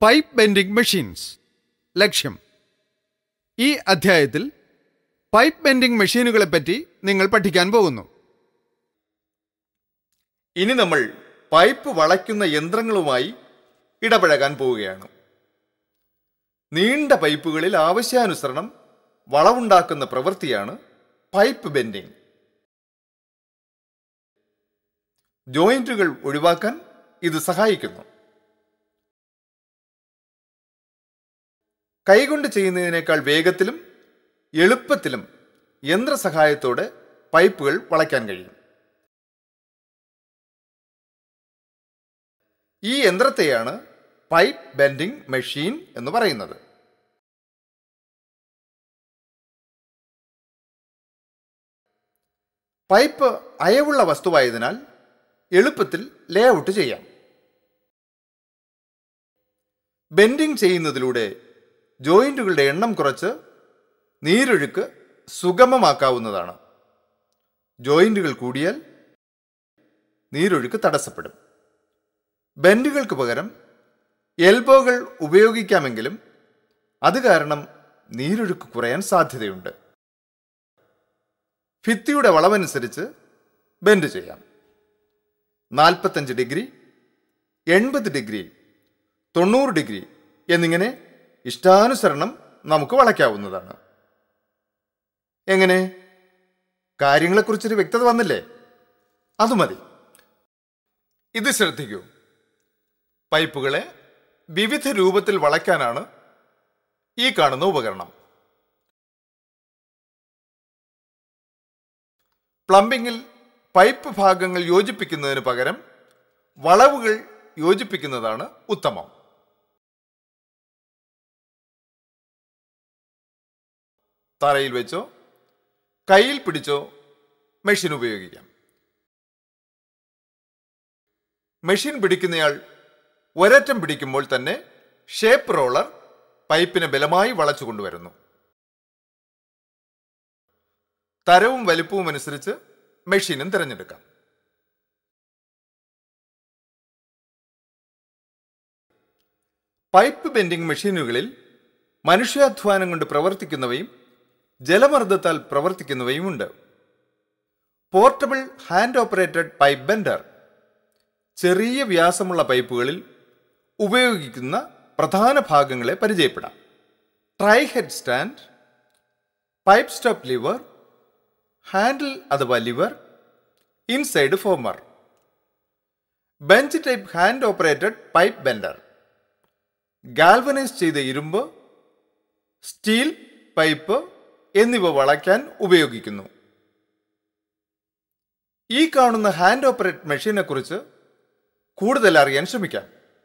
pipe bending machines ലക്ഷ്യം ഈ അധ്യായത്തിൽ പൈപ്പ് ബെൻഡിംഗ് മെഷീനുകളെപ്പറ്റി നിങ്ങൾ പഠിക്കാൻ പോകുന്നു ഇനി നമ്മൾ പൈപ്പ് വളയ്ക്കുന്ന യന്ത്രങ്ങളുമായി ഇടപഴകാൻ പോവുകയാണ് നീണ്ട പൈപ്പുകളിൽ ആവശ്യാനുസരണം വളവുണ്ടാക്കുന്ന പ്രവൃത്തിയാണ് പൈപ്പ് ബെൻഡിംഗ് ജോയിന്റുകൾ ഒഴിവാക്കാൻ ഇത് സഹായിക്കുന്നു കൈകൊണ്ട് ചെയ്യുന്നതിനേക്കാൾ വേഗത്തിലും എളുപ്പത്തിലും യന്ത്രസഹായത്തോടെ പൈപ്പുകൾ വളയ്ക്കാൻ കഴിയും ഈ യന്ത്രത്തെയാണ് പൈപ്പ് ബെൻഡിംഗ് മെഷീൻ എന്ന് പറയുന്നത് പൈപ്പ് അയവുള്ള വസ്തുവായതിനാൽ എളുപ്പത്തിൽ ലേഔട്ട് ചെയ്യാം ബെൻഡിംഗ് ചെയ്യുന്നതിലൂടെ ജോയിന്റുകളുടെ എണ്ണം കുറച്ച് നീരൊഴുക്ക് സുഗമമാക്കാവുന്നതാണ് ജോയിന്റുകൾ കൂടിയാൽ നീരൊഴുക്ക് തടസ്സപ്പെടും ബെൻഡുകൾക്ക് പകരം എൽബോകൾ ഉപയോഗിക്കാമെങ്കിലും അത് കാരണം നീരൊഴുക്ക് കുറയാൻ സാധ്യതയുണ്ട് ഭിത്തിയുടെ വളവനുസരിച്ച് ബെൻഡ് ചെയ്യാം നാൽപ്പത്തഞ്ച് ഡിഗ്രി എൺപത് ഡിഗ്രി തൊണ്ണൂറ് ഡിഗ്രി എന്നിങ്ങനെ ഇഷ്ടാനുസരണം നമുക്ക് വളയ്ക്കാവുന്നതാണ് എങ്ങനെ കാര്യങ്ങളെക്കുറിച്ചൊരു വ്യക്തത വന്നില്ലേ അത് മതി ഇത് ശ്രദ്ധിക്കൂ പൈപ്പുകളെ വിവിധ രൂപത്തിൽ വളയ്ക്കാനാണ് ഈ കാണുന്ന ഉപകരണം പ്ലംബിങ്ങിൽ പൈപ്പ് ഭാഗങ്ങൾ യോജിപ്പിക്കുന്നതിന് പകരം വളവുകൾ യോജിപ്പിക്കുന്നതാണ് ഉത്തമം തറയിൽ വെച്ചോ കയ്യിൽ പിടിച്ചോ മെഷീൻ ഉപയോഗിക്കാം മെഷീൻ പിടിക്കുന്നയാൾ ഒരറ്റം പിടിക്കുമ്പോൾ തന്നെ ഷേപ്പ് റോളർ പൈപ്പിനെ ബലമായി വളച്ചു കൊണ്ടുവരുന്നു തരവും വലിപ്പവും അനുസരിച്ച് മെഷീനും തിരഞ്ഞെടുക്കാം പൈപ്പ് ബെൻഡിംഗ് മെഷീനുകളിൽ മനുഷ്യാധ്വാനം കൊണ്ട് പ്രവർത്തിക്കുന്നവയും ജലമർദ്ദത്താൽ പ്രവർത്തിക്കുന്നവയും ഉണ്ട് portable hand operated pipe bender ചെറിയ വ്യാസമുള്ള പൈപ്പുകളിൽ ഉപയോഗിക്കുന്ന പ്രധാന ഭാഗങ്ങളെ പരിചയപ്പെടാം try head stand pipe stop lever handle അഥവാ lever inside former bench type hand operated pipe bender galvanise ചെയ്ത ഇരുമ്പ് സ്റ്റീൽ പൈപ്പ് എന്നിവ വളയ്ക്കാൻ ഉപയോഗിക്കുന്നു ഈ കാണുന്ന ഹാൻഡ് ഓപ്പറേറ്റ് മെഷീനെ കുറിച്ച് കൂടുതൽ അറിയാൻ ശ്രമിക്കാം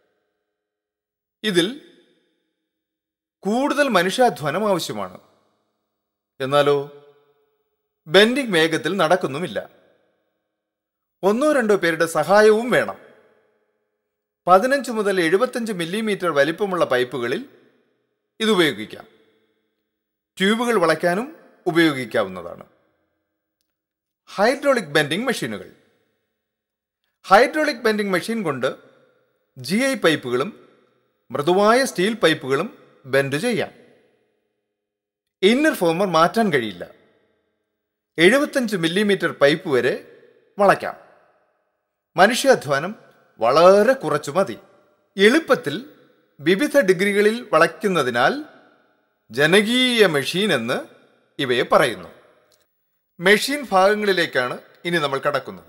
ഇതിൽ കൂടുതൽ മനുഷ്യാധ്വാനം ആവശ്യമാണ് എന്നാലോ ബെൻഡിംഗ് വേഗത്തിൽ നടക്കുന്നുമില്ല ഒന്നോ രണ്ടോ പേരുടെ സഹായവും വേണം പതിനഞ്ച് മുതൽ എഴുപത്തഞ്ച് മില്ലിമീറ്റർ വലിപ്പമുള്ള പൈപ്പുകളിൽ ഇത് ഉപയോഗിക്കാം ട്യൂബുകൾ വളയ്ക്കാനും ഉപയോഗിക്കാവുന്നതാണ് hydraulic bending machines hydraulic bending machine കൊണ്ട് ജി ഐ പൈപ്പുകളും മൃദുവായ സ്റ്റീൽ പൈപ്പുകളും ബെൻഡ് ചെയ്യാം ഇന്നർ ഫോമർ മാറ്റാൻ കഴിയില്ല എഴുപത്തഞ്ച് മില്ലിമീറ്റർ പൈപ്പ് വരെ വളയ്ക്കാം മനുഷ്യാധ്വാനം വളരെ കുറച്ചു മതി എളുപ്പത്തിൽ വിവിധ ഡിഗ്രികളിൽ വളയ്ക്കുന്നതിനാൽ ജനകീയ മെഷീൻ എന്ന് ഇവയെ പറയുന്നു മെഷീൻ ഭാഗങ്ങളിലേക്കാണ് ഇനി നമ്മൾ കടക്കുന്നത്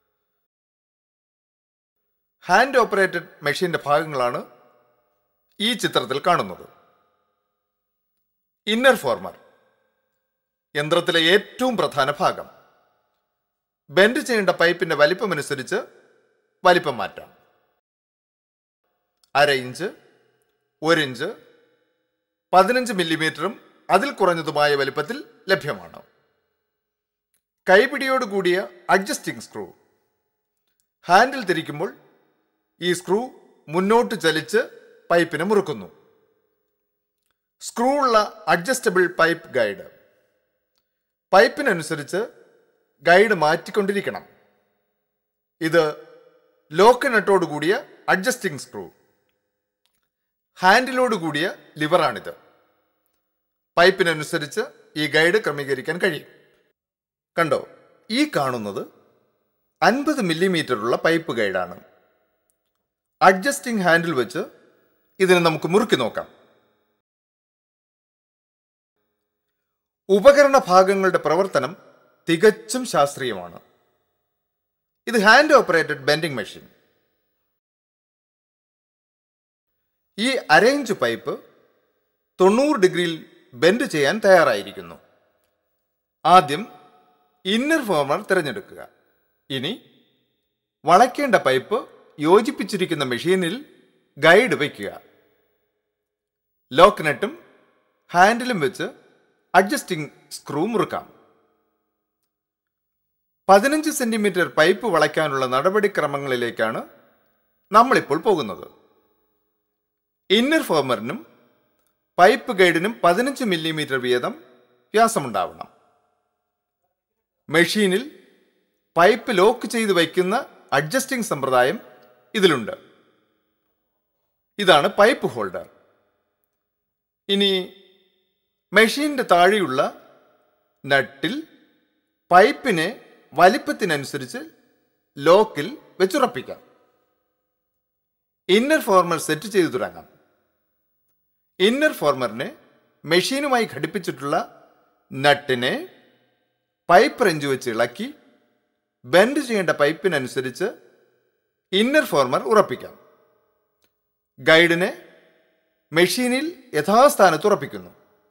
ഹാൻഡ് ഓപ്പറേറ്റഡ് മെഷീന്റെ ഭാഗങ്ങളാണ് ഈ ചിത്രത്തിൽ കാണുന്നത് ഇന്നർ ഫോർമർ യന്ത്രത്തിലെ ഏറ്റവും പ്രധാന ഭാഗം ബെൻഡ് ചെയ്യേണ്ട പൈപ്പിന്റെ വലിപ്പമനുസരിച്ച് വലിപ്പം മാറ്റാം അര ഇഞ്ച് ഒരു ഇഞ്ച് പതിനഞ്ച് മില്ലിമീറ്ററും അതിൽ കുറഞ്ഞതുമായ വലിപ്പത്തിൽ ലഭ്യമാണ് കൈപിടിയോട് കൂടിയ അഡ്ജസ്റ്റിംഗ് സ്ക്രൂ ഹാൻഡിൽ തിരിക്കുമ്പോൾ ഈ സ്ക്രൂ മുന്നോട്ട് ചലിച്ച് പൈപ്പിനെ മുറുക്കുന്നു സ്ക്രൂ ഉള്ള അഡ്ജസ്റ്റബിൾ പൈപ്പ് ഗൈഡ് പൈപ്പിനനുസരിച്ച് ഗൈഡ് മാറ്റിക്കൊണ്ടിരിക്കണം ഇത് ലോക്ക് നട്ടോട് കൂടിയ അഡ്ജസ്റ്റിംഗ് സ്ക്രൂ ഹാൻഡിലോട് കൂടിയ ലിവറാണിത് പൈപ്പിനനുസരിച്ച് ഈ ഗൈഡ് ക്രമീകരിക്കാൻ കഴിയും കണ്ടോ ഈ കാണുന്നത് അൻപത് മില്ലിമീറ്ററുള്ള പൈപ്പ് ഗൈഡാണ് അഡ്ജസ്റ്റിംഗ് ഹാൻഡിൽ വെച്ച് ഇതിനെ നമുക്ക് മുറുക്കി നോക്കാം ഉപകരണ ഭാഗങ്ങളുടെ പ്രവർത്തനം തികച്ചും ശാസ്ത്രീയമാണ് ഇത് ഹാൻഡ് ഓപ്പറേറ്റഡ് ബെൻഡിംഗ് മെഷീൻ ഈ അരയിഞ്ച് പൈപ്പ് തൊണ്ണൂറ് ഡിഗ്രിയിൽ ബെൻഡ് ചെയ്യാൻ തയ്യാറായിരിക്കുന്നു ആദ്യം ഇന്നർ ഫോമർ തിരഞ്ഞെടുക്കുക ഇനി വളയ്ക്കേണ്ട പൈപ്പ് യോജിപ്പിച്ചിരിക്കുന്ന മെഷീനിൽ ഗൈഡ് വയ്ക്കുക ലോക്ക് നെട്ടും ഹാൻഡിലും വെച്ച് അഡ്ജസ്റ്റിംഗ് സ്ക്രൂ മുറുക്കാം പതിനഞ്ച് സെന്റിമീറ്റർ പൈപ്പ് വളയ്ക്കാനുള്ള നടപടിക്രമങ്ങളിലേക്കാണ് നമ്മളിപ്പോൾ പോകുന്നത് ഇന്നർ ഫോമറിനും പൈപ്പ് ഗൈഡിനും പതിനഞ്ച് മില്ലിമീറ്റർ വീതം വ്യാസമുണ്ടാവണം മെഷീനിൽ പൈപ്പ് ലോക്ക് ചെയ്ത് വയ്ക്കുന്ന അഡ്ജസ്റ്റിംഗ് സമ്പ്രദായം ഇതിലുണ്ട് ഇതാണ് പൈപ്പ് ഹോൾഡർ ഇനി മെഷീന്റെ താഴെയുള്ള നട്ടിൽ പൈപ്പിനെ വലിപ്പത്തിനനുസരിച്ച് ലോക്കിൽ വെച്ചുറപ്പിക്കാം ഇന്നർ ഫോർമർ സെറ്റ് ചെയ്തു തുടങ്ങാം ഇന്നർ ഫോർമറിനെ മെഷീനുമായി ഘടിപ്പിച്ചിട്ടുള്ള നട്ടിനെ പൈപ്പ് റെഞ്ച് വെച്ച് ഇളക്കി ബെൻഡ് ചെയ്യേണ്ട പൈപ്പിനനുസരിച്ച് ഇന്നർ ഫോർമർ ഉറപ്പിക്കാം ഗൈഡിനെ മെഷീനിൽ യഥാസ്ഥാനത്ത് ഉറപ്പിക്കുന്നു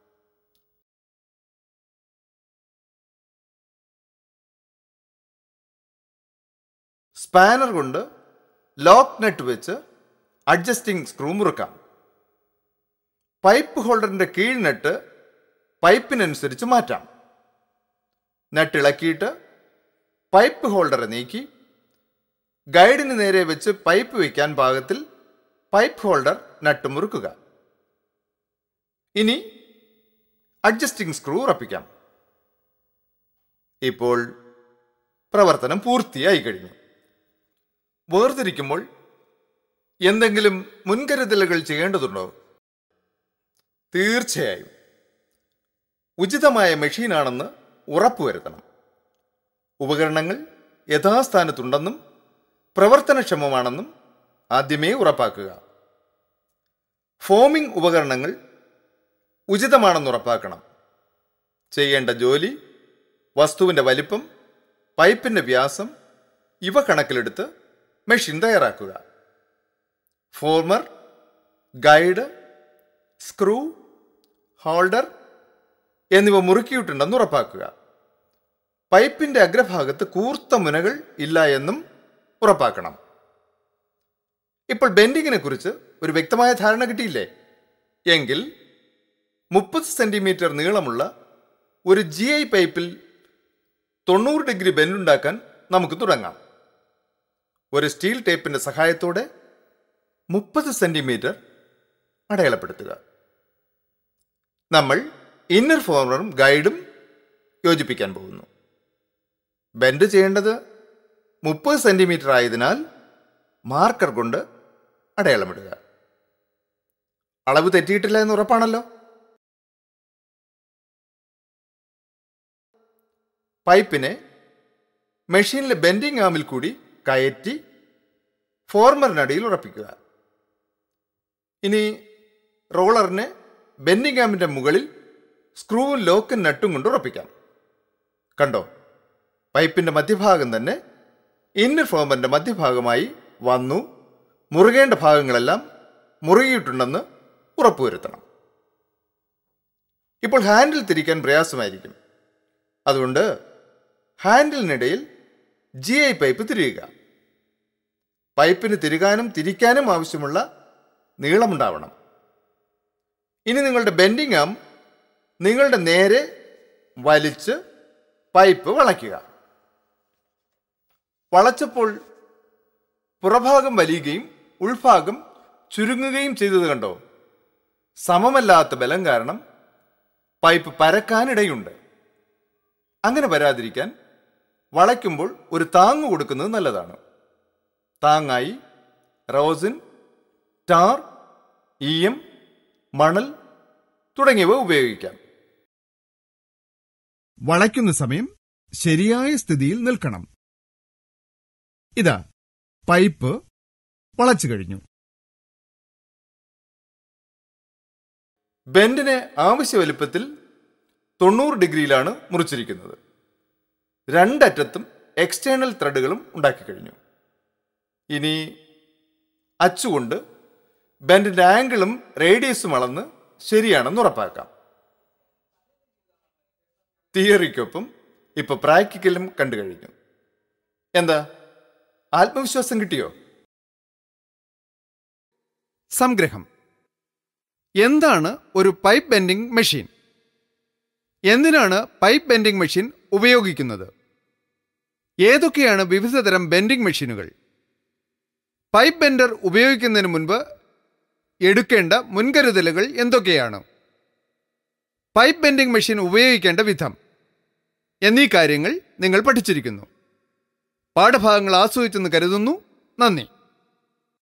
സ്പാനർ കൊണ്ട് ലോക്ക് നെറ്റ് വെച്ച് അഡ്ജസ്റ്റിംഗ് സ്ക്രൂ മുറുക്കാം പൈപ്പ് ഹോൾഡറിന്റെ കീഴ് നെട്ട് പൈപ്പിനനുസരിച്ച് മാറ്റാം നെട്ട് ഇളക്കിയിട്ട് പൈപ്പ് ഹോൾഡറെ നീക്കി ഗൈഡിന് നേരെ വെച്ച് പൈപ്പ് വയ്ക്കാൻ പാകത്തിൽ പൈപ്പ് ഹോൾഡർ നട്ട് മുറുക്കുക ഇനി അഡ്ജസ്റ്റിംഗ് സ്ക്രൂ ഉറപ്പിക്കാം ഇപ്പോൾ പ്രവർത്തനം പൂർത്തിയായി കഴിഞ്ഞു വേർതിരിക്കുമ്പോൾ എന്തെങ്കിലും മുൻകരുതലുകൾ ചെയ്യേണ്ടതുണ്ടോ തീർച്ചയായും ഉചിതമായ മെഷീനാണെന്ന് ഉറപ്പുവരുത്തണം ഉപകരണങ്ങൾ യഥാസ്ഥാനത്തുണ്ടെന്നും പ്രവർത്തനക്ഷമമാണെന്നും ആദ്യമേ ഉറപ്പാക്കുക ഫോമിംഗ് ഉപകരണങ്ങൾ ഉചിതമാണെന്ന് ഉറപ്പാക്കണം ചെയ്യേണ്ട ജോലി വസ്തുവിൻ്റെ വലിപ്പം പൈപ്പിൻ്റെ വ്യാസം ഇവ കണക്കിലെടുത്ത് മെഷീൻ തയ്യാറാക്കുക ഫോർമർ ഗൈഡ് സ്ക്രൂ ഹോൾഡർ എന്നിവ മുറുക്കിയിട്ടുണ്ടെന്ന് ഉറപ്പാക്കുക പൈപ്പിന്റെ അഗ്രഭാഗത്ത് കൂർത്ത മുനകൾ ഇല്ല എന്നും ഉറപ്പാക്കണം ഇപ്പോൾ ബെൻഡിങ്ങിനെ കുറിച്ച് ഒരു വ്യക്തമായ ധാരണ കിട്ടിയില്ലേ എങ്കിൽ മുപ്പത് സെന്റിമീറ്റർ നീളമുള്ള ഒരു ജി ഐ പൈപ്പിൽ തൊണ്ണൂറ് ഡിഗ്രി ബെൻഡുണ്ടാക്കാൻ നമുക്ക് തുടങ്ങാം ഒരു സ്റ്റീൽ ടേപ്പിന്റെ സഹായത്തോടെ മുപ്പത് സെന്റിമീറ്റർ അടയാളപ്പെടുത്തുക നമ്മൾ ഇന്നർ ഫോർമറും ഗൈഡും യോജിപ്പിക്കാൻ പോകുന്നു ബെൻഡ് ചെയ്യേണ്ടത് മുപ്പത് സെന്റിമീറ്റർ ആയതിനാൽ മാർക്കർ കൊണ്ട് അടയാളമിടുക അളവ് തെറ്റിയിട്ടില്ല എന്ന് ഉറപ്പാണല്ലോ പൈപ്പിനെ മെഷീനിലെ ബെൻഡിംഗ് ആമിൽ കൂടി കയറ്റി ഫോർമറിനടിയിൽ ഉറപ്പിക്കുക ഇനി റോളറിനെ ബെൻഡിംഗ് ആമിൻ്റെ മുകളിൽ സ്ക്രൂവും ലോക്കും നട്ടും കൊണ്ട് ഉറപ്പിക്കാം കണ്ടോ പൈപ്പിൻ്റെ മധ്യഭാഗം തന്നെ ഇന്നർ ഫോമറിൻ്റെ മധ്യഭാഗമായി വന്നു മുറുകേണ്ട ഭാഗങ്ങളെല്ലാം മുറുകിയിട്ടുണ്ടെന്ന് ഉറപ്പുവരുത്തണം ഇപ്പോൾ ഹാൻഡിൽ തിരിക്കാൻ പ്രയാസമായിരിക്കും അതുകൊണ്ട് ഹാൻഡിലിനിടയിൽ ജി ഐ പൈപ്പ് തിരിയുക പൈപ്പിന് തിരുകാനും തിരിക്കാനും ആവശ്യമുള്ള നീളമുണ്ടാവണം ഇനി നിങ്ങളുടെ ബെൻഡിങ് ആം നിങ്ങളുടെ നേരെ വലിച്ച് പൈപ്പ് വളയ്ക്കുക വളച്ചപ്പോൾ പുറഭാഗം വലിയുകയും ഉൾഭാഗം ചുരുങ്ങുകയും ചെയ്തത് കണ്ടോ സമമല്ലാത്ത ബലം കാരണം പൈപ്പ് പരക്കാനിടയുണ്ട് അങ്ങനെ വരാതിരിക്കാൻ വളയ്ക്കുമ്പോൾ ഒരു താങ്ങ് കൊടുക്കുന്നത് നല്ലതാണ് താങ്ങായി റോസിൻ ടാർ ഈയം മണൽ തുടങ്ങിയവ ഉപയോഗിക്കാം വളയ്ക്കുന്ന സമയം ശരിയായ സ്ഥിതിയിൽ നിൽക്കണം ഇതാ പൈപ്പ് വളച്ചു കഴിഞ്ഞു ബെൻഡിനെ ആവശ്യ വലുപ്പത്തിൽ തൊണ്ണൂറ് ഡിഗ്രിയിലാണ് മുറിച്ചിരിക്കുന്നത് രണ്ടറ്റത്തും എക്സ്റ്റേണൽ ത്രെഡുകളും ഉണ്ടാക്കി കഴിഞ്ഞു ഇനി അച്ചുകൊണ്ട് ബെൻഡിന്റെ ആംഗിളും റേഡിയസും അളന്ന് ശരിയാണെന്ന് ഉറപ്പാക്കാം തിയറിക്കൊപ്പം ഇപ്പൊ പ്രാക്ടിക്കലും കണ്ടു കഴിഞ്ഞു എന്താ ആത്മവിശ്വാസം കിട്ടിയോ സംഗ്രഹം എന്താണ് ഒരു പൈപ്പ് ബെൻഡിംഗ് മെഷീൻ എന്തിനാണ് പൈപ്പ് ബെൻഡിംഗ് മെഷീൻ ഉപയോഗിക്കുന്നത് ഏതൊക്കെയാണ് വിവിധതരം ബെൻഡിംഗ് മെഷീനുകൾ പൈപ്പ് ബെൻഡർ ഉപയോഗിക്കുന്നതിന് മുൻപ് എടുക്കേണ്ട മുൻകരുതലുകൾ എന്തൊക്കെയാണ് പൈപ്പ് ബെൻഡിംഗ് മെഷീൻ ഉപയോഗിക്കേണ്ട വിധം എന്നീ കാര്യങ്ങൾ നിങ്ങൾ പഠിച്ചിരിക്കുന്നു പാഠഭാഗങ്ങൾ ആസ്വദിച്ചെന്ന് കരുതുന്നു നന്ദി